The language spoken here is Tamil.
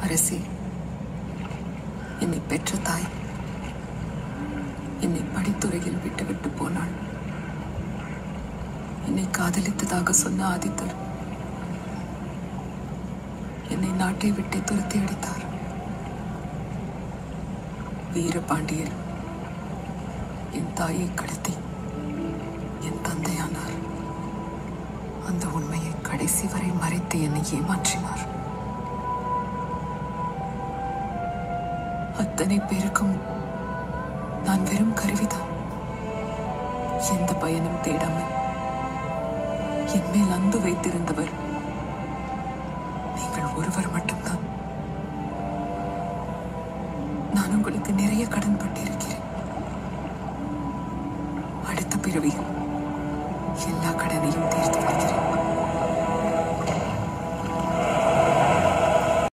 அரசி என்னை பெற்ற தாய் என்னை படித்துறையில் விட்டுவிட்டு போனாள் என்னை காதலித்ததாக சொன்ன ஆதித்தர் என்னை நாட்டை விட்டு துரத்தி அடித்தார் வீரபாண்டியர் என் தாயை கடத்தி என் தந்தையானார் அந்த உண்மையை கடைசி வரை மறைத்து என்னை ஏமாற்றினார் அத்தனை பேருக்கும் நான் வெறும் கருவிதான் எந்த பயனும் தேடாமல் என் மேல் அன்பு வைத்திருந்தவர் நீங்கள் ஒருவர் மட்டும்தான் நான் உங்களுக்கு நிறைய கடன் பட்டிருக்கிறேன் அடுத்த பிறவியில்